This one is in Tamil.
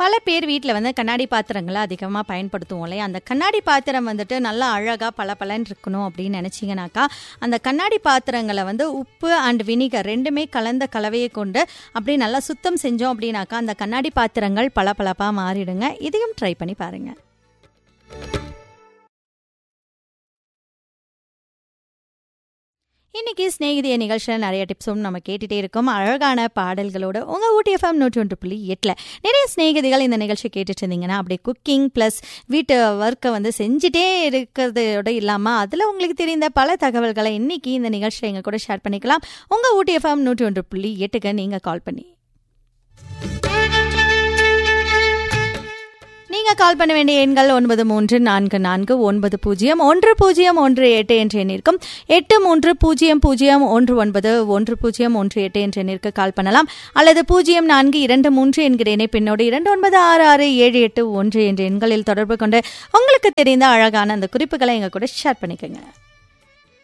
பல பேர் வீட்டில் வந்து கண்ணாடி பாத்திரங்களை அதிகமாக பயன்படுத்துவோம் இல்லையா அந்த கண்ணாடி பாத்திரம் வந்துட்டு நல்லா அழகாக பல இருக்கணும் அப்படின்னு நினச்சிங்கனாக்கா அந்த கண்ணாடி பாத்திரங்களை வந்து உப்பு அண்ட் வினிகர் ரெண்டுமே கலந்த கலவையை கொண்டு அப்படி நல்லா சுத்தம் செஞ்சோம் அப்படின்னாக்கா அந்த கண்ணாடி பாத்திரங்கள் பளபளப்பாக மாறிடுங்க இதையும் ட்ரை பண்ணி பாருங்கள் இன்னைக்கு ஸ்நேகிதிய நிகழ்ச்சியில் நிறைய டிப்ஸும் நம்ம கேட்டுட்டே இருக்கோம் அழகான பாடல்களோட உங்கள் ஊட்டி எஃப்எம் நூற்றி ஒன்று புள்ளி எட்டில் நிறைய ஸ்நேகிதிகள் இந்த நிகழ்ச்சி கேட்டுட்டு இருந்தீங்கன்னா அப்படியே குக்கிங் ப்ளஸ் வீட்டு ஒர்க்கை வந்து செஞ்சுட்டே இருக்கிறதோட இல்லாமல் அதில் உங்களுக்கு தெரிந்த பல தகவல்களை இன்னைக்கு இந்த நிகழ்ச்சியில் எங்கள் கூட ஷேர் பண்ணிக்கலாம் உங்கள் ஊட்டி எஃப்எம் நூற்றி ஒன்று புள்ளி எட்டுக்கு நீங்கள் கால் பண்ணி நீங்கள் கால் பண்ண வேண்டிய எண்கள் ஒன்பது மூன்று நான்கு நான்கு ஒன்பது பூஜ்ஜியம் ஒன்று பூஜ்ஜியம் ஒன்று எட்டு என்ற எண்ணிற்கும் எட்டு மூன்று பூஜ்ஜியம் பூஜ்ஜியம் ஒன்று ஒன்பது ஒன்று பூஜ்ஜியம் ஒன்று எட்டு என்ற எண்ணிற்கு கால் பண்ணலாம் அல்லது பூஜ்ஜியம் நான்கு இரண்டு மூன்று என்கிற இணைப்பினோடு இரண்டு ஒன்பது ஆறு ஆறு ஏழு எட்டு ஒன்று என்ற எண்களில் தொடர்பு கொண்டு உங்களுக்கு தெரிந்த அழகான அந்த குறிப்புகளை எங்க கூட ஷேர் பண்ணிக்கோங்க